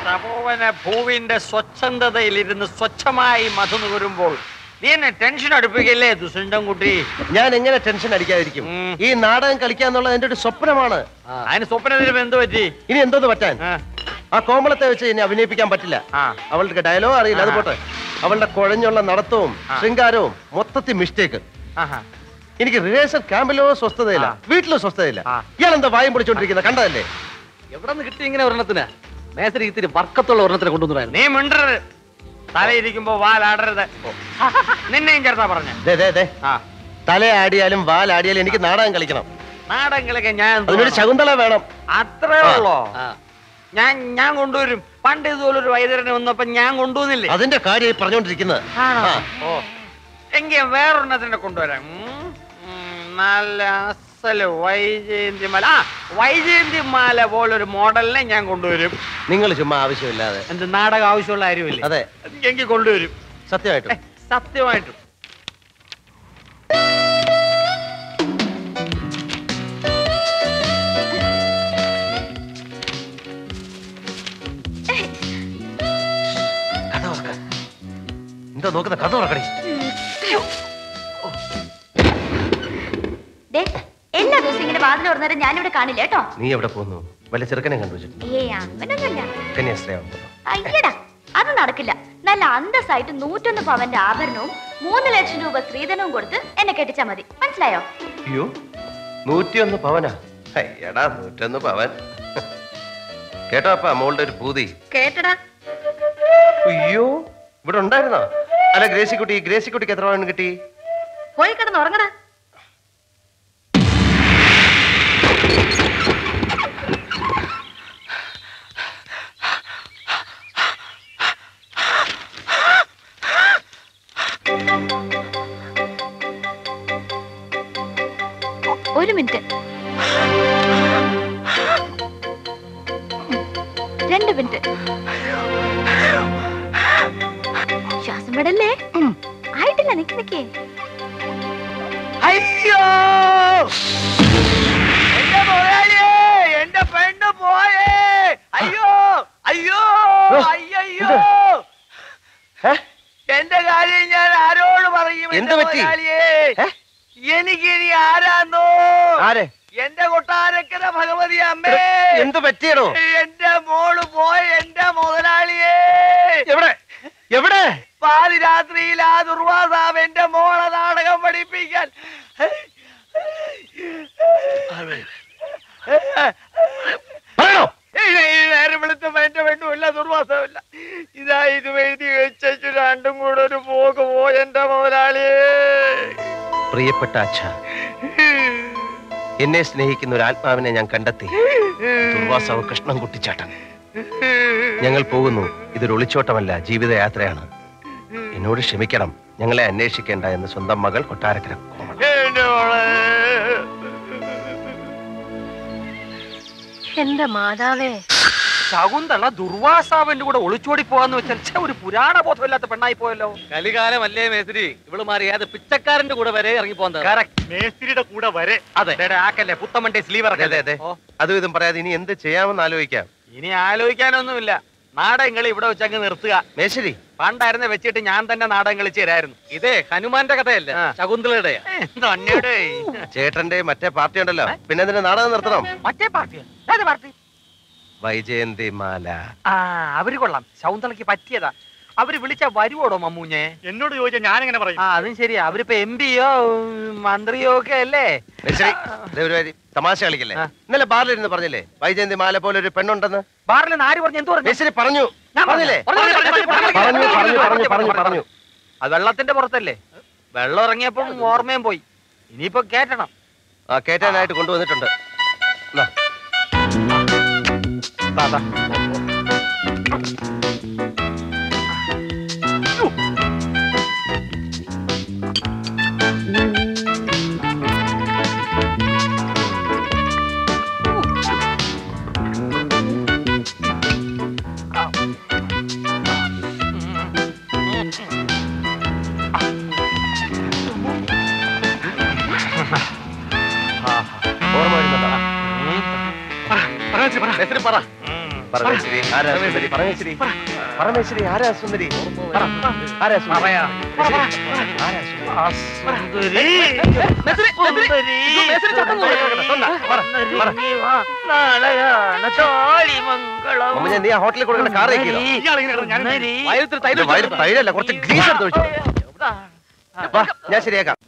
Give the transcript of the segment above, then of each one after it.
തപോവന ഭൂവിന്റെ സ്വച്ഛന്തതയിലിരുന്ന് സ്വച്ഛമായി മധു നുകരുമ്പോൾ നീ എന്നെ ടെൻഷൻ അടുപ്പിക്കല്ലേ ദുസുണ്ടൻ കുട്ടി ഞാൻ എങ്ങനെ ടെൻഷൻ അടിക്കാതിരിക്കും ഉം. ഈ നാടകം കളിക്കാന്നുള്ളത് എന്റെ ഒരു സ്വപ്നമാണ് അതിന് സ്വപ്നത്തിന് എന്ത് പറ്റി ഇനി എന്തോന്ന് പറ്റാൻ ആ, ആ കോമളത്തെ വെച്ച് ഇനി അഭിനയിപ്പിക്കാൻ പറ്റില്ല ആ. അവളുടെ ഡയലോഗ് അറിയില്ല അത് പോട്ടെ അവളുടെ കുഴഞ്ഞുള്ള നടത്തവും ആ. ശൃംഗാരവും മൊത്തത്തിൽ മിസ്റ്റേക്ക് ആഹാ. എനിക്ക് റിഹേഴ്സൽ ക്യാമ്പിലോ സ്വസ്ഥതയില്ല ആ. വീട്ടിലും സ്വസ്ഥതയില്ല ആ. ഇയാൾ എന്താ വായും പൊളിച്ചോണ്ടിരിക്കുന്നത് കണ്ടതല്ലേ എവിടെ നിന്ന് കിട്ടി ഇങ്ങനെ ഒരെണ്ണത്തിന് മേസരി ഇത്തിരി വർക്കത്തുള്ള ഒരെണ്ണത്തിനെ കൊണ്ടുവന്നായിരുന്നു നീ മിണ്ടരുത് തലയിരിക്കുമ്പോ വാലാടരുത് നിന്നെയും ചേർത്താ പറഞ്ഞ ദേ, ദേ, ദേ. ആ തലയാടിയാലും വാലാടിയാലും എനിക്ക് നാടകം കളിക്കണം നാടകങ്ങളൊക്കെ ഞാൻ എന്ത് അതിനൊരു വേണം? ശകുന്തള വേണം അത്രേ ഉള്ളോ ആ. ഞാൻ ഞാൻ കൊണ്ടുവരും പണ്ട് ഇതുപോലെ ഒരു വൈദ്യരനെ വന്നപ്പോ ഞാൻ കൊണ്ടുവന്നില്ലേ അതിന്റെ കാര്യം പറഞ്ഞോണ്ടിരിക്കുന്നത് ആണോ ആ. ഓ എങ്കിൽ വേറൊരെണ്ണത്തിനെ കൊണ്ടുവരാം ഉം. ഉം, നല്ല അസല് വൈജയന്തി മാല ആ വൈജയന്തി മാല പോലൊരു മോഡലിനെ ഞാൻ കൊണ്ടുവരും നിങ്ങൾ ചുമ്മാ ആവശ്യമില്ലാതെ എന്ത് നാടകം ആവശ്യമുള്ള കാര്യമില്ല അതെ എങ്കിൽ കൊണ്ടുവരും സത്യമായിട്ടും ഏ, സത്യമായിട്ടും കഥ തുറക്ക എന്താ നോക്കുന്ന കഥ തുറക്കണേ ദേ, എല്ലാ ദിവസവും ഇങ്ങനെ വാതിൽ തുറന്നേരം ഞാനിവിടെ കാണില്ല കേട്ടോ നീ എവിടെ പോന്നു വല്ല ചെറുക്കനെ കണ്ടുവച്ചിട്ടുണ്ട് ഏ അങ്ങനൊന്നുമില്ല കന്യാസ്ത്രീയാവുന്നു അയ്യടാ അത് നടക്കില്ല നല്ല അന്തസ്സായിട്ട് നൂറ്റൊന്ന് പവന്റെ ആഭരണവും മൂന്ന് ലക്ഷം രൂപ സ്ത്രീധനവും കൊടുത്ത് എന്നെ കെട്ടിച്ചാ മതി മനസ്സിലായോ അയ്യോ നൂറ്റിയൊന്ന് പവനാ എടാ നൂറ്റൊന്ന് പവൻ കേട്ടോ അപ്പ മോളുടെ ഒരു പൂതി കേട്ടടാ അയ്യോ ഇവിടെ ഉണ്ടായിരുന്നോ അല്ല ഗ്രേസിക്കുട്ടി ഗ്രേസിക്കുട്ടിക്ക് എത്ര പവൻ കിട്ടി പോയി കിടന്ന് ഉറങ്ങടാ ഒരു മിനിറ്റ് രണ്ട് മിനിറ്റ് ശ്വാസം വിടല്ലേ ആയിട്ടില്ല നിക്ക് നിക്കേ അയ്യോ എന്റെ മുതലാളിയേ എന്റെ പെണ്ണ് പോയേ അയ്യോ അയ്യോ ഓ, അയ്യോ ഏ? എന്റെ കാര്യം ഞാൻ ആരോട് പറയും എന്ത് എന്റെ പറ്റി? മുതലാളിയേ ഏ? എനിക്കിനി ആരാന്നോ ആരെ എന്റെ കൊട്ടാരക്കര ഭഗവതി അമ്മേ എന്ത് പറ്റിയടോ എന്റെ മോള് പോയ എന്റെ മുതലാളിയേ എവിടെ എവിടെ പാതിരാത്രിയിൽ ആ ദുർവാസാവ് എന്റെ മോളെ നാടകം പഠിപ്പിക്കാൻ പറയണോ ഏയ് ഈ നേരം വെളുത്തപ്പോ എന്റെ പെണ്ണുമില്ല ദുർവാസമില്ല ഇതാ ഇത് എഴുതി വെച്ചു രണ്ടും കൂടെ ഒരു പോക്ക് പോയ എന്റെ മുതലാളിയേ പ്രിയപ്പെട്ട അച്ഛ എന്നെ സ്നേഹിക്കുന്ന ഒരു ആത്മാവിനെ ഞാൻ കണ്ടെത്തി ദുർവാസാവ് കൃഷ്ണൻ കുട്ടിച്ചാട്ടൻ ഞങ്ങൾ പോകുന്നു ഇതൊരു ഒളിച്ചോട്ടമല്ല ജീവിതയാത്രയാണ് എന്നോട് ക്ഷമിക്കണം ഞങ്ങളെ അന്വേഷിക്കേണ്ട എന്ന് സ്വന്തം മകൾ കൊട്ടാരക്കര കോമള എന്റെ മോളെ എന്റെ മാതാവേ ശകുന്തള ദുർവാസാവിന്റെ കൂടെ ഒളിച്ചോടി പോവാന്ന് വെച്ചാൽ ഛെ, ഒരു പുരാണ ബോധമില്ലാത്ത പെണ്ണായി പോയല്ലോ കലികാലമല്ലേ മേസരി ഇവള് മാറി ഏത് പിച്ചക്കാരന്റെ കൂടെ വരെ ഇറങ്ങി പോകുന്നത് മേസ്തിരിയുടെ കൂടെ വരെ അതെ. ഡേ, ഡേ, ആക്കല്ലേ പുത്തമ്മന്റെ സ്ലീവർ അതെ, അതെ, അതെ. അതും ഇതും പറയാതെ ഇനി എന്ത് ചെയ്യാമെന്ന് ആലോചിക്കാം ഇനി ആലോചിക്കാനൊന്നുമില്ല നാടകങ്ങളി ഇവിടെ വെച്ചങ്ങ് നിർത്തുക മേശരി പണ്ടായിരുന്നെ വെച്ചിട്ട് ഞാൻ തന്നെ നാടകം കളിച്ചു തരായിരുന്നു ഇതേ ഹനുമാന്റെ കഥയല്ലേ ആ. ശകുന്തളയുടെ തന്നെയുടെ ചേട്ടന്റെ മറ്റേ പാർട്ടി ഉണ്ടല്ലോ പിന്നെ എന്തിനാ നാടകം നിർത്തണം മറ്റേ പാർട്ടിയോ ഏത് പാർട്ടി വൈജയന്തി മാല ആ അവര് കൊള്ളാം ശൗന്തളയ്ക്ക് പറ്റിയതാ അവര് വിളിച്ച വരുവോടോ മമ്മൂഞ്ഞെ എന്നോട് ചോദിച്ചാൽ ഞാൻ എങ്ങനെ പറയും ആ അതും ശരിയാ അവരിപ്പോ എം പിയോ മന്ത്രിയോ ഒക്കെ അല്ലേ മേശരി ദേ ഒരു കാര്യം, തമാശ കളിക്കല്ലേ ആ. ഇന്നലെ ബാറിലിരുന്ന് പറഞ്ഞില്ലേ വൈജയന്തി മാല പോലെ ഒരു പെണ്ണുണ്ടെന്ന് ബാറിൽ നിന്ന് ആര് പറഞ്ഞു എന്ത് പറഞ്ഞു മേശരി പറഞ്ഞു ഞാൻ പറഞ്ഞില്ലേ പറഞ്ഞു, പറഞ്ഞു, പറഞ്ഞു, പറഞ്ഞു, പറഞ്ഞു പറഞ്ഞു, പറഞ്ഞു പറഞ്ഞു പറഞ്ഞു, പറഞ്ഞു പറഞ്ഞു അത് വെള്ളത്തിന്റെ പുറത്തല്ലേ വെള്ളം ഇറങ്ങിയപ്പോൾ ഓർമ്മയും പോയി ഇനിയിപ്പോ കേറ്റണം ആ കേറ്റാനായിട്ട് കൊണ്ടുവന്നിട്ടുണ്ട് എന്നാ, ദാ, ദാ. ഓർമ്മ വരുന്നുണ്ടോ ഉം. മേശരി പറ ഉം. പരമേശ്വരി ആരാ സുന്ദരി പരമേശ്വരി പരമേശ്വരി ആരാ സുന്ദരി പറ. ആരാ സുന്ദരി പറയാ. ആരാ സുന്ദരി സുന്ദരി സുന്ദരി സുന്ദരി വാ. നാളെ കാണാം. താളിമംഗളം. അമ്മ ഞാൻ നീ ആ ഹോട്ടലിൽ കൊടുക്കുന്ന കാർ സുന്ദരി. സുന്ദരി. വയലത്തിൽ തൈര് വയറ് തൈരല്ല കുറച്ച് ഗ്രീസ് എടുത്ത് വെച്ചോ വാ ഞാൻ ശരിയാക്കാം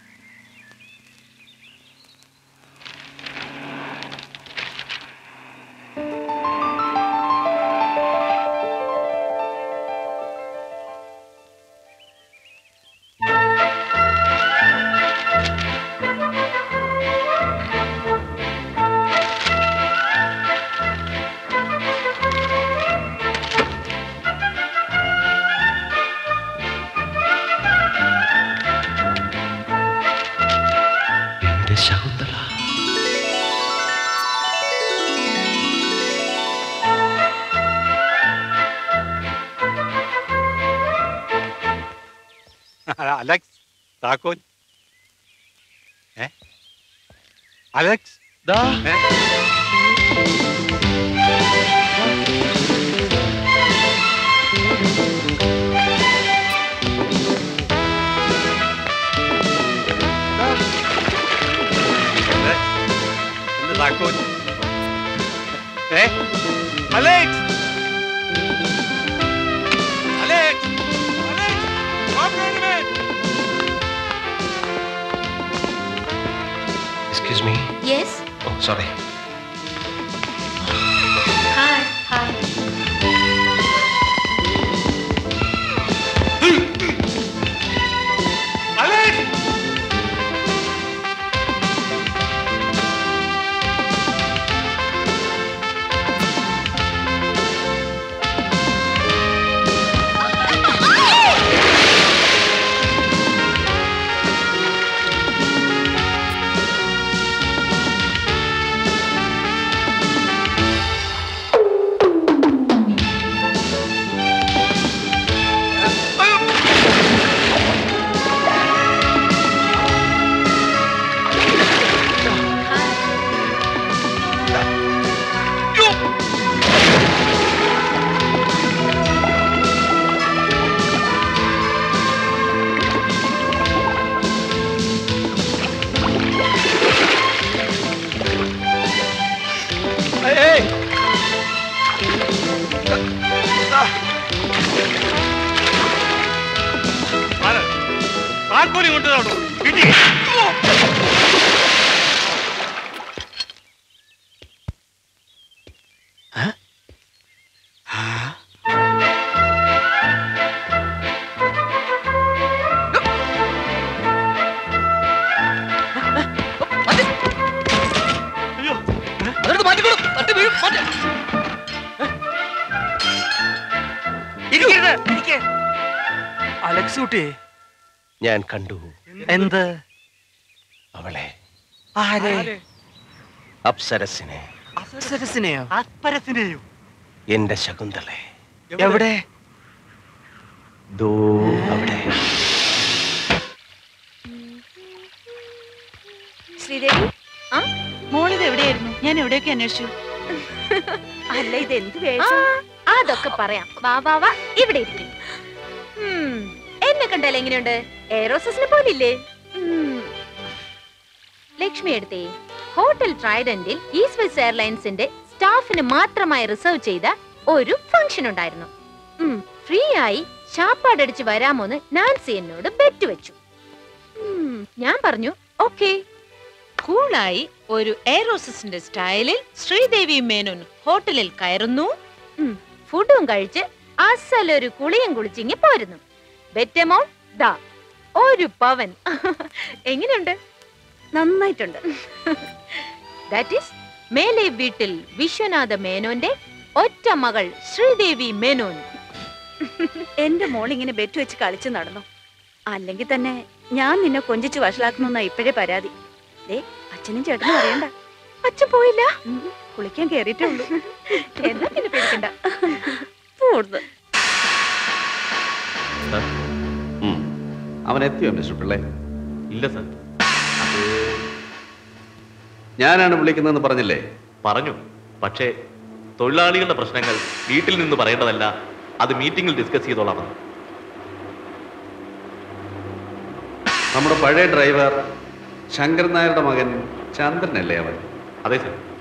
എന്റെ ശകുന്തള അലക്സ് താക്കോൽ ഏ അലക്സ് ഏ? അലക്സ്, എന്ത് താക്കോൽ ഏ Alex Alex Alex open excuse me yes oh sorry hi hi Alex താക്കോലി കൊണ്ടുവന്നോ കിട്ടി അയ്യോ അതെടുത്ത് മാറ്റിക്കോളൂ തട്ടി വീഴും മാറ്റി ഇരിക്കരുത്, ഇരിക്ക്. അലക്സ് കുട്ടി ഞാൻ കണ്ടു എന്ത് അവളെ ആരെ അപ്സരസിനെ അപ്സരസിനെയോ അപ്പരത്തിനെയോ എന്റെ ശകുന്തളെ എവിടെ ദോ അവിടെ ശ്രീദേവി ആ മോളിത് എവിടെയായിരുന്നു ഞാൻ എവിടെയൊക്കെ അന്വേഷിച്ചു അല്ല ഇത് എന്ത് ആ, വേഷം അതൊക്കെ പറയാം വാ വാ വാ ഇവിടെ ഇരിക്കും എന്നെ കണ്ടാൽ എങ്ങനെയുണ്ട് എയറോസസിനെ പോലില്ലേ ഉം. ലക്ഷ്മി എടുത്തേ ഹോട്ടൽ ട്രൈഡന്റിൽ ഈ സ്വിസ് എയർലൈൻസിന്റെ സ്റ്റാഫിന് മാത്രമായി റിസർവ് ചെയ്ത ഒരു ഫംഗ്ഷൻ ഉണ്ടായിരുന്നു ഫ്രീ ആയി ശാപ്പാടടിച്ച് വരാമോന്ന് നാൻസി എന്നോട് ബെറ്റ് വെച്ചു ഉം, ഞാൻ പറഞ്ഞു ഓക്കേ കൂളായി ഒരു എയറോസിന്റെ സ്റ്റൈലിൽ ശ്രീദേവി മേനോൻ ഹോട്ടലിൽ കയറുന്നു ഫുഡും കഴിച്ച് അസലൊരു കുളിയും കുളിച്ചിങ്ങി പോരുന്നു ബെറ്റമോ ദാ ഒരു പവൻ എങ്ങനെയുണ്ട് നന്നായിട്ടുണ്ട് ദാറ്റ് ഈസ് മേലെ വീട്ടിൽ വിശ്വനാഥ മേനോന്റെ ഒറ്റ മകൾ ശ്രീദേവി മേനോൻ എന്റെ മോൾ ഇങ്ങനെ ബെറ്റ് വെച്ച് കളിച്ചു നടന്നു അല്ലെങ്കിൽ തന്നെ ഞാൻ നിന്നെ കൊഞ്ചിച്ച് വഷളാക്കണമെന്നാ ഇപ്പോഴേ പരാതി ദേ അച്ഛനും ചേട്ടനും അറിയണ്ട അച്ഛൻ പോയില്ല ഉം, കുളിക്കാൻ കേറിയിട്ടേ ഉള്ളൂ എന്നാ പിന്നെ പേടിക്കണ്ട പോടുന്നു അവൻ എത്തിയോ മിസ്റ്റർ പിള്ളേ ഇല്ല സർ ഞാനാണ് വിളിക്കുന്നതെന്ന് പറഞ്ഞില്ലേ പറഞ്ഞു പക്ഷേ തൊഴിലാളികളുടെ പ്രശ്നങ്ങൾ വീട്ടിൽ നിന്ന് പറയേണ്ടതല്ല അത് മീറ്റിംഗിൽ ഡിസ്കസ് ചെയ്തോളാമെന്ന് നമ്മുടെ പഴയ ഡ്രൈവർ ശങ്കരൻ നായരുടെ മകൻ ചന്ദ്രനല്ലേ അവൻ അതെ സർ